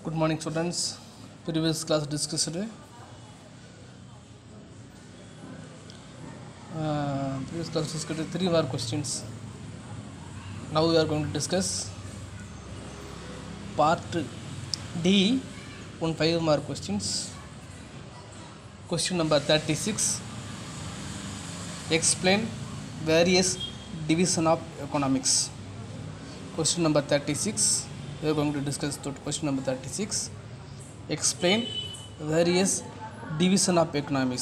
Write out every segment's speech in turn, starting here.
Good morning, students. Previous class discussed. Uh, previous class discussed three more questions. Now we are going to discuss part D, one five more questions. Question number 36. Explain various division of economics. Question number 36. We are going to discuss the question number 36. Explain various division of economics.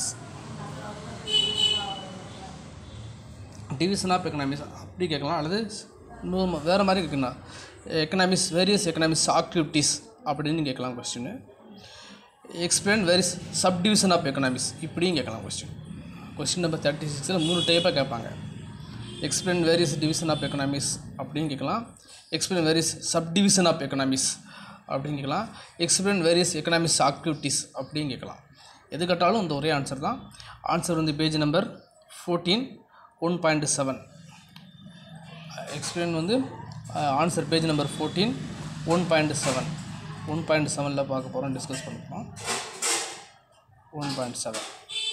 Division of economics அப்படி கேட்கலாம் அல்லது இன்னும் வேறு மாதிரி இருக்குண்ணா economics various economics activities அப்படின்னு கேட்கலாம் question explain various sub division of economics இப்படியும் கேட்கலாம் கொஸ்டின் கொஸ்டின் நம்பர் தேர்ட்டி சிக்ஸில் மூணு டைப்பாக கேட்பாங்க explain various division of economics அப்படின்னு கேட்கலாம் explain various sub division of economics அப்படின்னு கேட்கலாம் எக்ஸ்பிளைன் வேரியஸ் எக்கனாமிக்ஸ் ஆக்டிவிட்டீஸ் அப்படின்னு கேட்கலாம் எது கேட்டாலும் இந்த ஒரே ஆன்சர் தான் ஆன்சர் வந்து page number fourteen one point seven explain வந்து answer page number fourteen one point seven one point செவனில் பார்க்க போகிறோம் டிஸ்கஸ் பண்ண போகிறோம் one point seven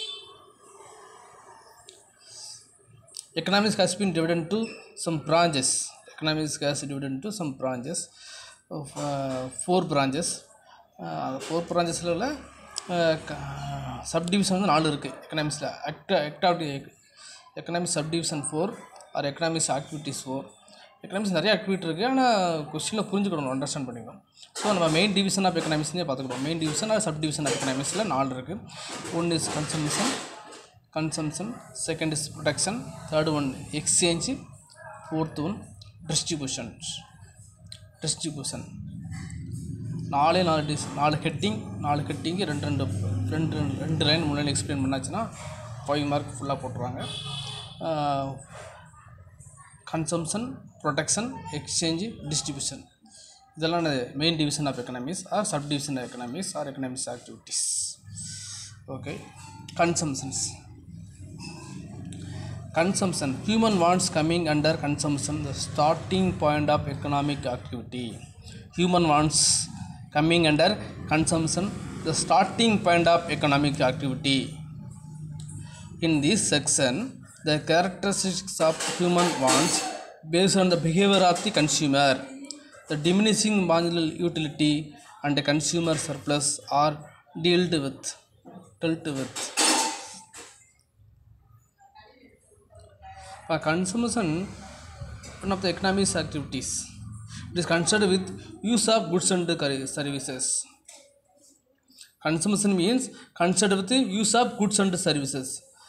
economics has been divided into some branches economics has divided into some branches of uh, four branches uh, four branchesல உள்ள subdivision வந்து நாலு இருக்குது எக்கனாமிக்ஸில் ஆக்ட activity economics subdivision four are economics activities four economics நிறைய activity இருக்குது ஆனால் கொஸ்டினில் புரிஞ்சுக்கணும் அண்டர்ஸ்டாண்ட் பண்ணிக்கணும் ஸோ நம்ம மெயின் டிவிஷன் ஆஃப் எக்கனாமிக்ஸ்னே பார்த்துக்கிறோம் main division are sub division of எக்கனாமிக்ஸில் நாலு இருக்குது one is consumption consumption second is production third one exchange fourth one distribution distribution நாலே நாலு டிஸ் நாலு ஹெட்டிங் நாலு ஹெட்டிங்கு ரெண்டு ரெண்டு ரெண்டு ரெண்டு லைன் மூணு லைன் எக்ஸ்பிளைன் பண்ணாச்சுன்னா ஃபைவ் மார்க் ஃபுல்லாக போட்டுருவாங்க கன்சம்ஷன் ப்ரொடக்ஷன் எக்ஸ்சேஞ்சு டிஸ்ட்ரிபியூஷன் இதெல்லாம் main division of economics are sub division of economics are economics activities okay consumptions consumption human wants coming under consumption the starting point of economic activity human wants coming under consumption the starting point of economic activity in this section the characteristics of human wants based on the behavior of the consumer the diminishing marginal utility and the consumer surplus are dealt with dealt with For consumption, one of the economic activities. It is concerned with use of goods and cur- services. Consumption means concerned with the use of goods and services.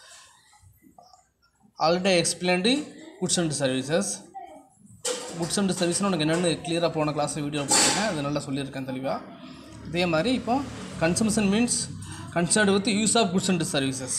Already I explained the goods and services. Goods and சர்வீஸ்னு உனக்கு என்னென்னு கிளியராக போன கிளாஸில் video போட்டிருக்கேன் அது நல்லா சொல்லியிருக்கேன் தெளிவாக இதே மாதிரி இப்போ consumption means concerned with use of goods and services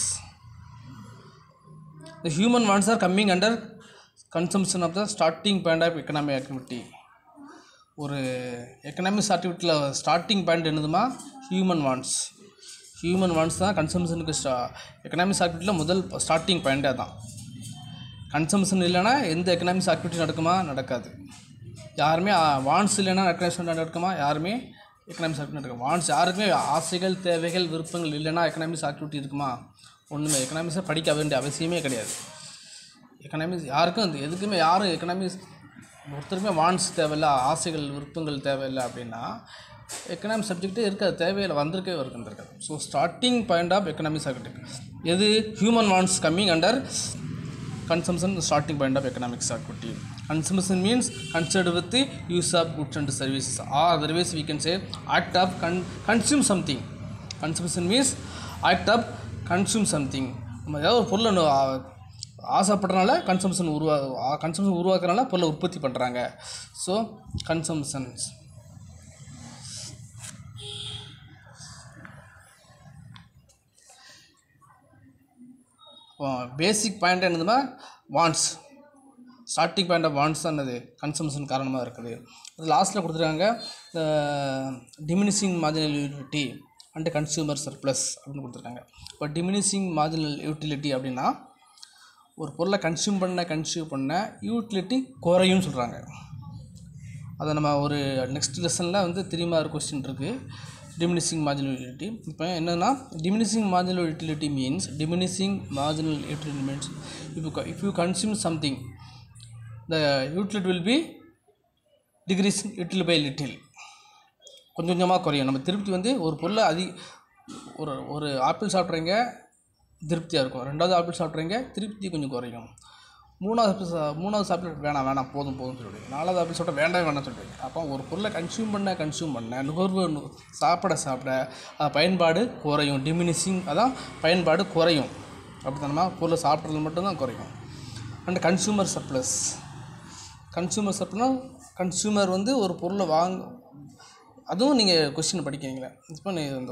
the human wants are coming under consumption of the starting point of economic activity ஒரு எக்கனாமிக்ஸ் ஆக்டிவிட்டியில் ஸ்டார்டிங் பாயிண்ட் என்னதுமா ஹியூமன் வாண்ட்ஸ் ஹியூமன் வாண்ட்ஸ் தான் கன்சம்ஷனுக்கு ஸ்டா எக்கனாமிக்ஸ் ஆக்டிவிட்டியில் முதல் starting பாயிண்டே தான் consumption இல்லைன்னா எந்த எக்கனாமிக்ஸ் ஆக்டிவிட்டி நடக்குமா நடக்காது யாருமே வாண்ட்ஸ் இல்லைன்னா எக்கனாமிக்ஸ் நடக்குமா யாருமே எக்கனாமிக்ஸ் ஆக்டிவிட்டி நடக்கும் வாண்ட்ஸ் யாருக்குமே ஆசைகள் தேவைகள் விருப்பங்கள் இல்லைன்னா எக்கனாமிக்ஸ் ஆக்டிவிட்டி இருக்குமா ஒன்றுமே எக்கனாமிக்ஸை படிக்க வேண்டிய அவசியமே கிடையாது எக்கனாமிக்ஸ் யாருக்கும் அந்த எதுக்குமே யாரும் எக்கனாமிக்ஸ் ஒருத்தருக்குமே வாண்ட்ஸ் தேவையில்லை ஆசைகள் விருப்பங்கள் தேவையில்லை அப்படின்னா எக்கனாமிக் சப்ஜெக்டே இருக்காது தேவையில்லை வந்திருக்கே இருக்காது so starting point of economics activity எது human wants coming under consumption the starting point of economics activity consumption means concerned with the use of goods and services or otherwise we can say act of con- consume something consumption means act of consume something நம்ம ஏதாவது ஒரு பொருளை நு- ஆ- ஆசைப்படுறனால consumption உருவா consumption உருவாக்குறனால பொருளை உற்பத்தி பண்ணுறாங்க so consumptions basic point என்னதுன்னா wants starting point of wants தான் அது கன்சம்ஷன் காரணமாக இருக்குது அது லாஸ்ட்டில் கொடுத்துருக்காங்க diminishing marginal utility and consumer surplus அப்படின்னு கொடுத்துருக்காங்க இப்போ டிமினிஷிங் மார்ஜினல் யூட்டிலிட்டி அப்படின்னா ஒரு பொருளை கன்சியூம் பண்ண கன்சியூம் பண்ண யூட்டிலிட்டி குறையும்னு சொல்கிறாங்க அதை நம்ம ஒரு நெக்ஸ்ட் லெசனில் வந்து த்ரீ மார்க் கொஸ்டின் இருக்குது டிமினிஷிங் மார்ஜினல் யூட்டிலிட்டி இப்போ என்னென்னா diminishing marginal utility means diminishing marginal utility means இப்போ if you consume something the utility will be decrease little by little கொஞ்சம் கொஞ்சமாக குறையும் நம்ம திருப்தி வந்து ஒரு பொருளை அதி ஒரு ஒரு ஆப்பிள் சாப்பிட்றீங்க திருப்தியாக இருக்கும் ரெண்டாவது ஆப்பிள் சாப்பிட்றீங்க திருப்தி கொஞ்சம் குறையும் மூணாவது ஆப்பிள் சா மூணாவது சாப்பிட்டு வேணாம் வேணாம் போதும் போதும்னு சொல்லுவீங்க நாலாவது ஆப்பிள் சாப்பிட்டா வேண்டாம் வேணாம் சொல்லுவீங்க அப்போ ஒரு பொருளை கன்சியூம் பண்ண கன்சியூம் பண்ண நுகர்வு நு- சாப்பிட சாப்பிட அது பயன்பாடு குறையும் டிமினிஷிங் அதான் பயன்பாடு குறையும் அப்படித்தானமா பொருளை சாப்பிட்றது மட்டும்தான் குறையும் அண்ட் கன்சூமர் சப்ளஸ் கன்சூமர் சப்ளஸ்னா கன்சூமர் வந்து ஒரு பொருளை வாங்க அதுவும் நீங்கள் கொஸ்டின் படிக்கிறீங்களே இப்போ நீ இந்த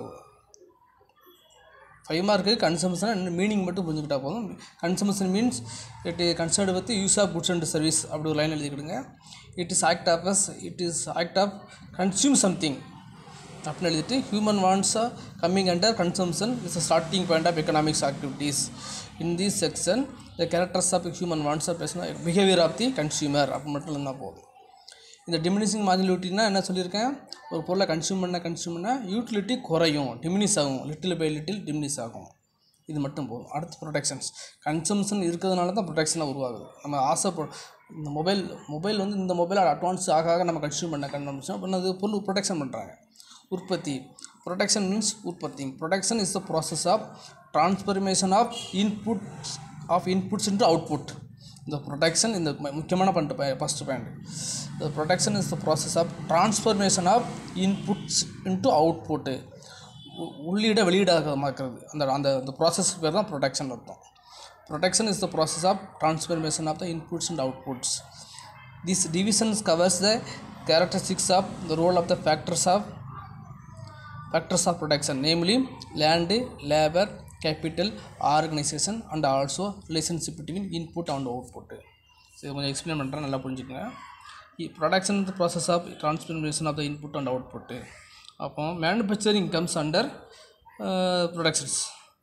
ஃபைவ் மார்க்கு கன்சம்ஷன் மீனிங் மட்டும் புரிஞ்சுக்கிட்டா போதும் consumption means it concerned with use of goods and service அப்படி ஒரு லைன் எழுதிக்கிடுங்க it is act of as it is act of consume something அப்படின்னு எழுதிட்டு human wants coming under consumption is starting point of economics activities in this section the characters of human wants பேசினா behaviour of the consumer அப்படி மட்டும் இருந்தால் போதும் இந்த diminishing மார்ஜினிட்டினா என்ன சொல்லியிருக்கேன் ஒரு பொருளை கன்சியூம் பண்ண கன்சியூம் பண்ண யூட்டிலிட்டி குறையும் டிமினிஸ் ஆகும் லிட்டில் பை லிட்டில் டிமினிஸ் ஆகும் இது மட்டும் போதும் அடுத்து ப்ரொடெக்ஷன்ஸ் கன்சம்ஷன் இருக்கிறதுனால தான் ப்ரொடெக்ஷனாக உருவாகுது நம்ம ஆசைப்ப இந்த மொபைல் மொபைல் வந்து இந்த மொபைல் அட்வான்ஸ் ஆக ஆக நம்ம கன்சியூம் பண்ண கன்சம்ஷன் பண்ணது பொருள் ப்ரொடெக்ஷன் பண்ணுறாங்க உற்பத்தி ப்ரொடெக்ஷன் மீன்ஸ் உற்பத்தி production is the process of transformation of inputs of inputs into output இந்த ப்ரொடெக்ஷன் இந்த மு- முக்கியமான பண்ணிட்டு first point the protection is the process of transformation of inputs into output உ- உள்ளீடை வெளியீடாக மாற்றுறது அந்த அந்த அந்த ப்ராசஸ்க்கு பேர் தான் ப்ரொடெக்ஷன் அர்த்தம் production is the process of transformation of the inputs and outputs this divisions covers the characteristics of the role of the factors of factors of protection namely land labor capital organization and also relationship between input and output இது கொஞ்சம் explain பண்ணுறேன் நல்லா புரிஞ்சுக்கங்க production the process of transformation of the input and output அப்போ manufacturing comes under productions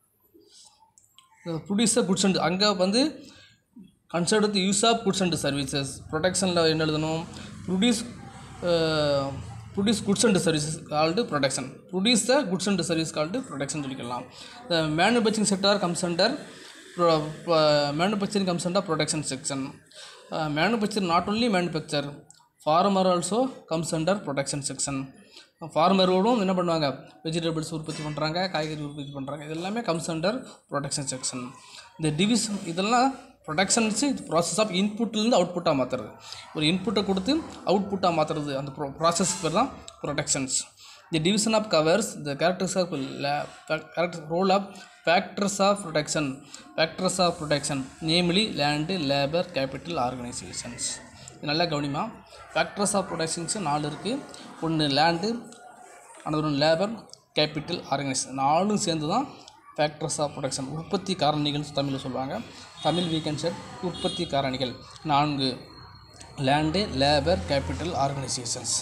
producer goods and அங்கே வந்து concerned with use of goods and services ப்ரொடக்ஷனில் என்ன எழுதணும் produce produce goods and services called production produce the goods and service called production சொல்லிக்கலாம் the manufacturing sector comes under manufacturing comes under production section manufacture not only manufacture farmer also comes under production section ஃபார்மரோடும் என்ன பண்ணுவாங்க vegetables உற்பத்தி பண்ணுறாங்க காய்கறி உற்பத்தி பண்ணுறாங்க இது எல்லாமே கம்ஸ் அண்டர் ப்ரொடக்ஷன் செக்ஷன் இந்த டிவிஷன் இதெல்லாம் ப்ரொடக்ஷன்ஸ் இது ப்ராசஸ் ஆஃப் இன்புட்லேருந்து அவுட்புட்டாக மாற்றுறது ஒரு இன்புட்டை கொடுத்து அவுட்புட்டாக மாற்றுறது அந்த ப்ரோ ப்ராசஸ் பேர் தான் productions the division of covers the characters of character role of factors of production factors of production namely land labour capital organisations இது நல்லா கவனிமா ஃபேக்டர்ஸ் ஆஃப் ப்ரொடக்ஷன்ஸ் நாலு இருக்குது ஒன்று லேண்டு another ஒன்று லேபர் கேபிட்டல் ஆர்கனைசேஷன் நாலும் சேர்ந்து தான் ஃபேக்டர்ஸ் ஆஃப் ப்ரொடக்ஷன் உற்பத்தி காரணிகள் தமிழில் சொல்லுவாங்க தமிழ் வீக்கெண்ட் செட் உற்பத்தி காரணிகள் நான்கு லேண்டு லேபர் கேபிட்டல் ஆர்கனைசேஷன்ஸ்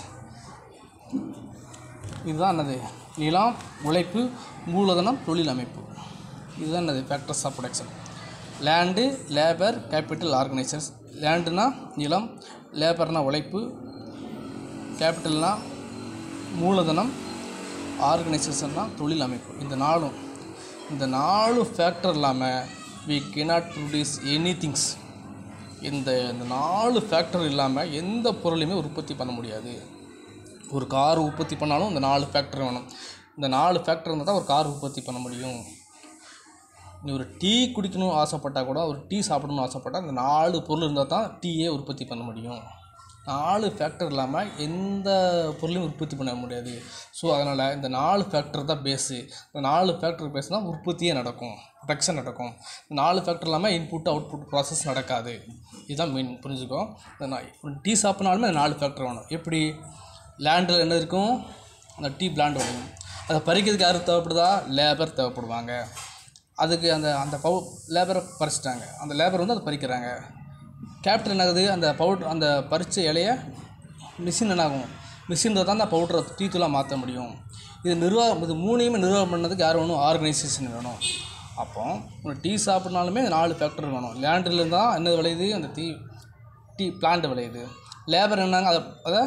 இதுதான் என்னது நிலம் உழைப்பு மூலதனம் தொழில் அமைப்பு இதுதான் என்னது factors of production land labour capital organisations லேண்டுனா நிலம் லேபர்னா உழைப்பு கேபிட்டல்னா மூலதனம் ஆர்கனைசேஷன்னா தொழில் அமைப்பு இந்த நாலும் இந்த நாலு ஃபேக்டர் இல்லாமல் we cannot produce any things இந்த இந்த நாலு ஃபேக்டர் இல்லாமல் எந்த பொருளையுமே உற்பத்தி பண்ண முடியாது ஒரு கார் உற்பத்தி பண்ணாலும் இந்த நாலு ஃபேக்டர் வேணும் இந்த நாலு ஃபேக்டர் இருந்தால் தான் ஒரு கார் உற்பத்தி பண்ண முடியும் நீ ஒரு டீ குடிக்கணும் ஆசைப்பட்டால் கூட ஒரு டீ சாப்பிடணும்னு ஆசைப்பட்டால் இந்த நாலு பொருள் இருந்தால் தான் டீயே உற்பத்தி பண்ண முடியும் நாலு ஃபேக்டர் இல்லாமல் எந்த பொருளையும் உற்பத்தி பண்ண முடியாது ஸோ அதனால் இந்த நாலு ஃபேக்டர் தான் பேஸு இந்த நாலு ஃபேக்டர் பேஸ் தான் உற்பத்தியே நடக்கும் ப்ரொடக்ஷன் நடக்கும் இந்த நாலு ஃபேக்டர் இல்லாமல் இன்புட் அவுட்புட் ப்ராசஸ் நடக்காது இதுதான் மெயின் புரிஞ்சுக்கோ இந்த நான் ஒரு டீ சாப்பிட்னாலுமே இந்த நாலு ஃபேக்டர் வேணும் எப்படி லேண்டில் என்ன இருக்கும் அந்த டீ பிளான்ட் வேணும் அதை பறிக்கிறதுக்கு யார் தேவைப்படுதா லேபர் தேவைப்படுவாங்க அதுக்கு அந்த அந்த பவு லேபரை பறிச்சிட்டாங்க அந்த லேபர் வந்து அதை பறிக்கிறாங்க கேபிட்டல் என்ன ஆகுது அந்த பவுடர் அந்த பறித்த இலைய மிஷின் என்ன ஆகும் மிஷினில் தான் அந்த பவுடரை டீ தூளாக மாற்ற முடியும் இது நிர்வாகம் இது மூணையுமே நிர்வாகம் பண்ணதுக்கு யார் வேணும் ஆர்கனைசேஷன் வேணும் அப்போ ஒரு டீ சாப்பிட்னாலுமே இந்த நாலு ஃபேக்டர் வேணும் லேண்டில் தான் என்ன விளையுது அந்த டீ டீ பிளான்ட் விளையுது லேபர் என்னங்க அதை அதை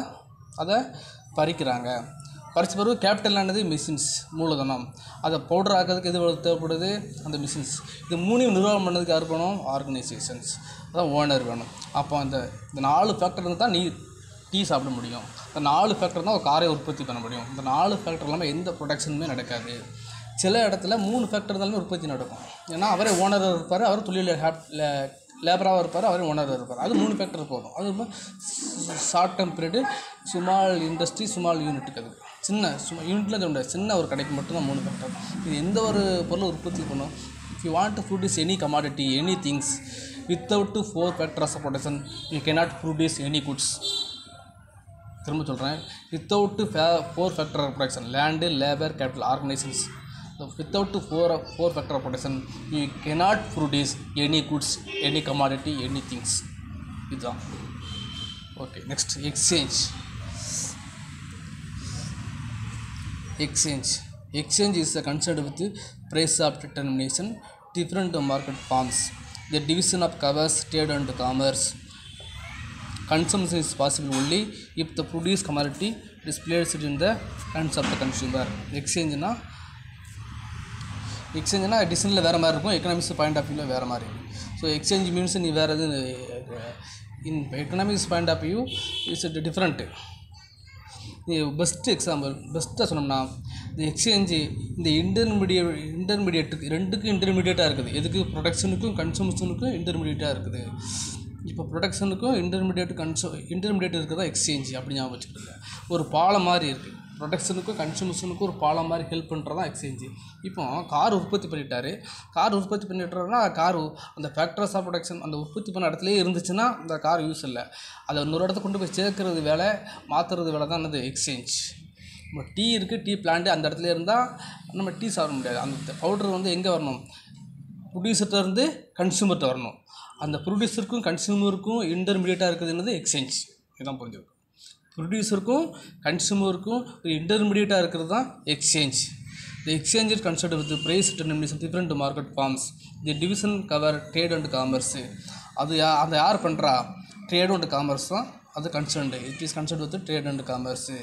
அதை பறிக்கிறாங்க பறிச்ச பிறகு கேபிட்டலானது மிஷின்ஸ் மூலதனம் அதை பவுடர் ஆக்கிறதுக்கு எது தேவைப்படுது அந்த மிஷின்ஸ் இது மூணையும் நிர்வாகம் பண்ணதுக்கு யார் வேணும் ஆர்கனைசேஷன்ஸ் அதான் ஓனர் வேணும் அப்போ அந்த இந்த நாலு ஃபேக்டர் இருந்தால் தான் நீ டீ சாப்பிட முடியும் இந்த நாலு ஃபேக்டர் தான் ஒரு காரை உற்பத்தி பண்ண முடியும் இந்த நாலு ஃபேக்டர் இல்லாமல் எந்த ப்ரொடக்ஷனுமே நடக்காது சில இடத்துல மூணு ஃபேக்டர் இருந்தாலுமே உற்பத்தி நடக்கும் ஏன்னா அவரே ஓனர் இருப்பார் அவர் தொழில் லேபராக இருப்பார் அவரே ஓனராக இருப்பார் அது மூணு ஃபேக்டர் போதும் அது short term period small industry small யூனிட்டுக்கு அது சின்ன சும்மா யூனிட்டில் சொல்ல முடியாது சின்ன ஒரு கடைக்கு மட்டும்தான் மூணு ஃபேக்டர் இது எந்த ஒரு பொருளை உற்பத்தி பண்ணும் if you want to produce any commodity any things without four factors of production you cannot produce any goods திரும்ப சொல்கிறேன் வித்தவுட்டு ஃபே four factor of production land labour capital organisations without four four factor of production you cannot produce any goods any commodity any things இதுதான் okay next exchange exchange exchange is concerned with the price of determination different market forms the division of covers trade and commerce consumption is possible only if the produced commodity is placed in the hands of the consumer exchange னா எக்ஸ்சேஞ்சுனா டிசைனில் வேறு மாதிரி இருக்கும் economics point of வியூவில் வேறு மாதிரி so exchange means நீ வேறு எது in economics point of view it's different best example பெஸ்ட்டாக சொன்னோம்னா இந்த எக்ஸ்சேஞ்சு இந்த இன்டர்மீடியட் இன்டர்மீடியட்டுக்கு ரெண்டுக்கும் இன்டர்மீடியட்டாக இருக்குது எதுக்கு ப்ரொடக்ஷனுக்கும் கன்சூமர்ஸனுக்கும் இன்டர்மீடியட்டாக இருக்குது இப்போ ப்ரொடக்ஷனுக்கும் இன்டர்மீடியட் கன்சூ இன்டர்மீடியட் இருக்கிறதா எக்ஸ்சேஞ்ச் அப்படி ஞாபகம் வச்சுக்கோங்க ஒரு பாலம் மாதிரி இருக்குது ப்ரொடக்ஷனுக்கும் கன்சூமர்ஸனுக்கும் ஒரு பாலம் மாதிரி ஹெல்ப் பண்ணுறதா எக்ஸ்சேஞ்சு இப்போ கார் உற்பத்தி பண்ணிட்டாரு கார் உற்பத்தி பண்ணிட்டாருன்னா கார் அந்த ஃபேக்டர்ஸ் ஆஃப் ப்ரொடக்ஷன் அந்த உற்பத்தி பண்ண இடத்துலயே இருந்துச்சுன்னா அந்த கார் யூஸ் இல்லை அதை இன்னொரு இடத்த கொண்டு போய் சேர்க்கறது வேலை மாற்றுறது வேலை தான் என்னது எக்ஸ்சேஞ்ச் இப்போ டீ இருக்குது டீ பிளான்ட்டு அந்த இடத்துல இருந்தால் நம்ம டீ சாப்பிட முடியாது அந்த பவுடர் வந்து எங்கே வரணும் ப்ரொடியூசர்கிட்ட இருந்து கன்சூமர்கிட்ட வரணும் அந்த ப்ரொடியூசருக்கும் கன்சூமருக்கும் இன்டர்மீடியட்டாக இருக்குது என்னது எக்ஸ்சேஞ்ச் இதுதான் புரிஞ்சுக்கணும் ப்ரொடியூசருக்கும் கன்சூமருக்கும் ஒரு இன்டர்மீடியட்டாக இருக்கிறது தான் exchange the exchange is consider with price determination different market forms the division cover trade and commerce அது யா அதை யார் பண்ணுறா ட்ரேட் அண்ட் காமர்ஸ் தான் அது concerned it is concern with trade and commerce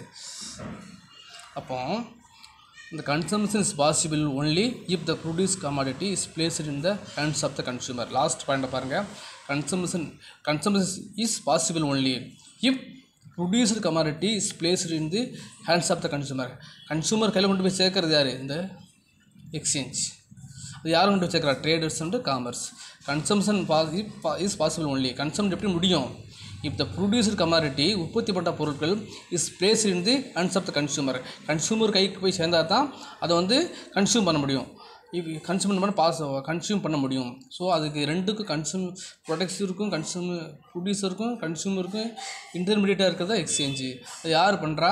அப்போ இந்த consumption is possible only if the produce commodity is placed in the hands of the consumer last பாயிண்ட்டை பாருங்கள் consumption consumption is possible only if produced commodity is placed in the hands of the consumer consumer கையில் கொண்டு போய் சேர்க்கறது யார் இந்த exchange அது யார் கொண்டு போய் சேர்க்குறா ட்ரேடர்ஸ் அண்ட் காமர்ஸ் கன்சம்ஷன் பா இஸ் பாசிபிள் ஒன்லி கன்சம்ஷன் எப்படி முடியும் இப் த ப்ரொடியூசர் கமாடிட்டி உற்பத்தி பண்ண பொருட்கள் is place in the hands of the consumer consumer கைக்கு போய் சேர்ந்தா தான் அதை வந்து கன்சியூம் பண்ண முடியும் இப்போ கன்சியூம் பண்ண பாஸ் கன்சியூம் பண்ண முடியும் ஸோ அதுக்கு ரெண்டுக்கும் கன்சூம் ப்ரொடக்ஷருக்கும் கன்சூம் ப்ரொடியூசருக்கும் கன்சூமருக்கும் இன்டர்மீடியட்டாக இருக்கிறதா எக்ஸ்சேஞ்சு அது யார் பண்ணுறா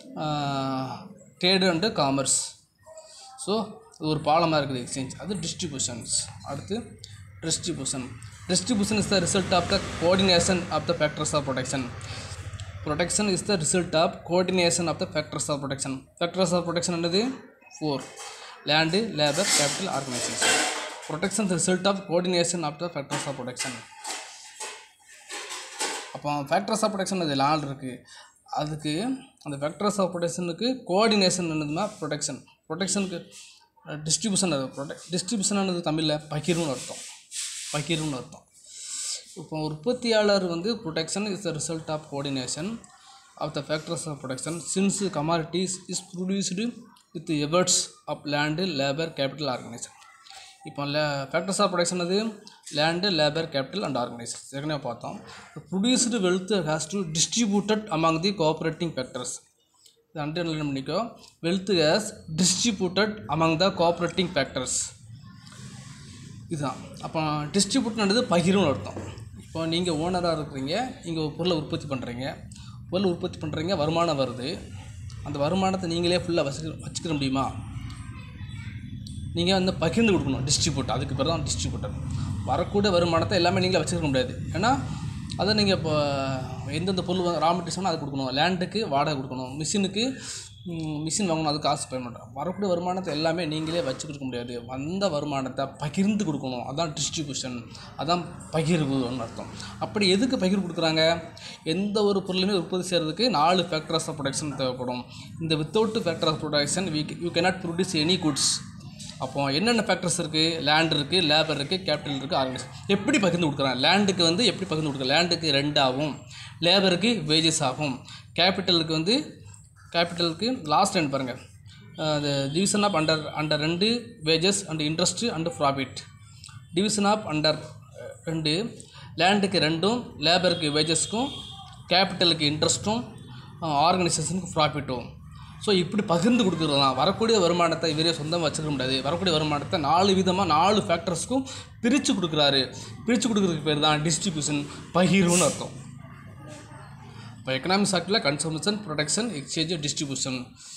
ட்ரேடு அண்டு காமர்ஸ் ஸோ இது ஒரு பாலமாக இருக்குது எக்ஸ்சேஞ்ச் அது டிஸ்ட்ரிபியூஷன்ஸ் அடுத்து distribution distribution is the result of the coordination of the factors of production production is the result of coordination of the factors of production factors of production என்னது four land labour capital organisation production result of coordination of the factors of production அப்போ factors of production அது நாலு இருக்குது அதுக்கு அந்த factors of ப்ரொடக்ஷனுக்கு coordination என்னதுன்னா production ப்ரொடக்ஷனுக்கு டிஸ்ட்ரிபியூஷன் அது ப்ரொடக்ட் டிஸ்ட்ரிபியூஷன் தமிழில் பகிர்வுன்னு அர்த்தம் பகிர்வுன்னு அர்த்தம் இப்போ உற்பத்தியாளர் வந்து production is the result of coordination of the factors of production since commodities is produced with efforts of land labour capital organisation இப்போ லே ஃபேக்டர்ஸ் ஆஃப் ப்ரொடக்ஷன் அது land labour capital and organisation ஏற்கனவே பார்த்தோம் produced wealth has to distributed among the cooperating factors இது underline பண்ணிக்கோ wealth has distributed among the cooperating factors இதுதான் அப்போ டிஸ்ட்ரிபியூட்ன்றது பகிர்வுன்னு அர்த்தம் இப்போ நீங்கள் ஓனராக இருக்கிறீங்க நீங்கள் ஒரு பொருளை உற்பத்தி பண்ணுறீங்க பொருள் உற்பத்தி பண்ணுறீங்க வருமானம் வருது அந்த வருமானத்தை நீங்களே ஃபுல்லாக வச்சுக்க வச்சுக்கிற முடியுமா நீங்கள் வந்து பகிர்ந்து கொடுக்கணும் டிஸ்ட்ரிபியூட் அதுக்கு பேர் தான் டிஸ்ட்ரிபியூட்டர் வரக்கூடிய வருமானத்தை எல்லாமே நீங்களே வச்சுக்க முடியாது ஏன்னா அதை நீங்கள் இப்போ எந்தெந்த பொருள் ரா மெட்டீரியல்ஸ் அது கொடுக்கணும் லேண்டுக்கு வாடகை கொடுக்கணும் மிஷினுக்கு மிஷின் வாங்கணும் அது காசு பேமெண்ட் வரக்கூடிய வருமானத்தை எல்லாமே நீங்களே வச்சு கொடுக்க முடியாது வந்த வருமானத்தை பகிர்ந்து கொடுக்கணும் அதான் டிஸ்ட்ரிபியூஷன் அதான் பகிர்வுன்னு அர்த்தம் அப்படி எதுக்கு பகிர்வு கொடுக்குறாங்க எந்த ஒரு பொருளுமே உற்பத்தி செய்கிறதுக்கு நாலு ஃபேக்டர்ஸ் ஆஃப் ப்ரொடக்ஷன் தேவைப்படும் இந்த without factor of production we you cannot produce any goods அப்போ என்னென்ன ஃபேக்டர்ஸ் இருக்குது லேண்ட் இருக்குது லேபர் இருக்குது கேபிட்டல் இருக்குது ஆர்கனைசேஷன் எப்படி பகிர்ந்து கொடுக்குறாங்க லேண்டுக்கு வந்து எப்படி பகிர்ந்து கொடுக்குறாங்க லேண்டுக்கு ரெண்ட் ஆகும் லேபருக்கு வேஜஸ் ஆகும் கேபிட்டலுக்கு வந்து கேபிட்டலுக்கு லாஸ்ட் லைன் பாருங்கள் அது டிவிஷன் ஆஃப் அண்டர் அண்டர் ரெண்டு wages and interest and profit division of under ரெண்டு லேண்டுக்கு ரெண்டும் லேபருக்கு வேஜஸ்க்கும் கேபிட்டலுக்கு இன்ட்ரெஸ்ட்டும் ஆர்கனைசேஷனுக்கு ப்ராஃபிட்டும் ஸோ இப்படி பகிர்ந்து கொடுக்குறதுலாம் வரக்கூடிய வருமானத்தை இவரே சொந்தமாக வச்சுக்க முடியாது வரக்கூடிய வருமானத்தை நாலு விதமாக நாலு ஃபேக்டர்ஸ்க்கும் பிரித்து கொடுக்குறாரு பிரித்து கொடுக்குறதுக்கு பேர் தான் டிஸ்ட்ரிபியூஷன் பகிர்வுன்னு அர்த்தம் இப்போ எக்கனாமிக் ஆக்டில் கன்சம்ஷன் ப்ரொடக்ஷன் எக்ஸ்சேஞ்சு டிஸ்ட்ரிபியூஷன்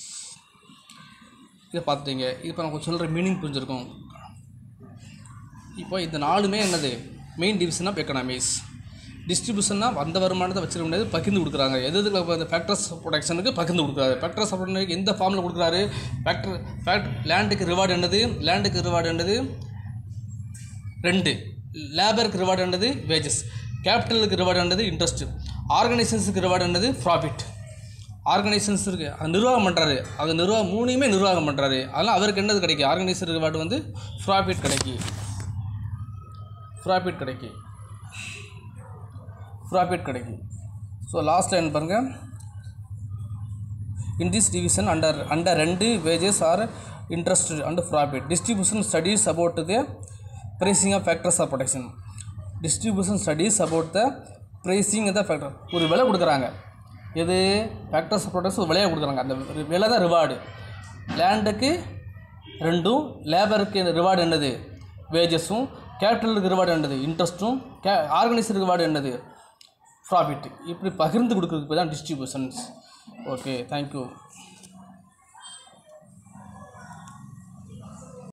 இதை பார்த்துட்டீங்க இப்போ நான் சொல்கிற மீனிங் புரிஞ்சிருக்கும் இப்போ இந்த நாலுமே என்னது மெயின் டிவிஷன் ஆஃப் எக்கனாமிக்ஸ் டிஸ்ட்ரிபியூஷன்னா வந்த வருமானத்தை வச்சிருக்க முடியாது பகிர்ந்து கொடுக்குறாங்க எது எதுக்கு இப்போ இந்த ஃபேக்டர்ஸ் ப்ரொடக்ஷனுக்கு பகிர்ந்து கொடுக்குறாரு ஃபேக்டர்ஸ் ப்ரொடக்ஷனுக்கு எந்த ஃபார்மில் கொடுக்குறாரு ஃபேக்டர் ஃபேக்ட் லேண்டுக்கு ரிவார்டு என்னது லேண்டுக்கு ரிவார்டு என்னது ரெண்டு லேபருக்கு ரிவார்டு என்னது வேஜஸ் கேபிட்டலுக்கு ரிவார்டு என்னது இன்ட்ரெஸ்ட் ஆர்கனைசேஷனுக்கு ரிவார்டு என்னது ப்ராஃபிட் ஆர்கனைசேஷன்ஸ் இருக்குது அது நிர்வாகம் பண்ணுறாரு அது நிர்வாகம் மூணையுமே நிர்வாகம் பண்ணுறாரு அதெல்லாம் அவருக்கு என்னது கிடைக்கும் ஆர்கனைசர் ரிவார்டு வந்து ப்ராஃபிட் கிடைக்கும் ப்ராஃபிட் கிடைக்கும் ப்ராஃபிட் கிடைக்கும் ஸோ லாஸ்ட் லைன் பாருங்கள் in this division under under ரெண்டு wages are interest and profit distribution studies about the pricing of factors of protection distribution studies about the pricing of the factor ஒரு விலை கொடுக்குறாங்க எது factors of production ஒரு விலையை கொடுக்குறாங்க அந்த விலை தான் ரிவார்டு லேண்டுக்கு ரெண்டும் லேபருக்கு ரிவார்டு என்னது வேஜஸும் கேபிட்டலுக்கு ரிவார்டு என்னது இன்ட்ரெஸ்ட்டும் கே ஆர்கனைசர் ரிவார்டு என்னது ப்ராஃபிட் இப்படி பகிர்ந்து கொடுக்குறதுக்கு தான் டிஸ்ட்ரிபியூஷன்ஸ் ஓகே தேங்க்யூ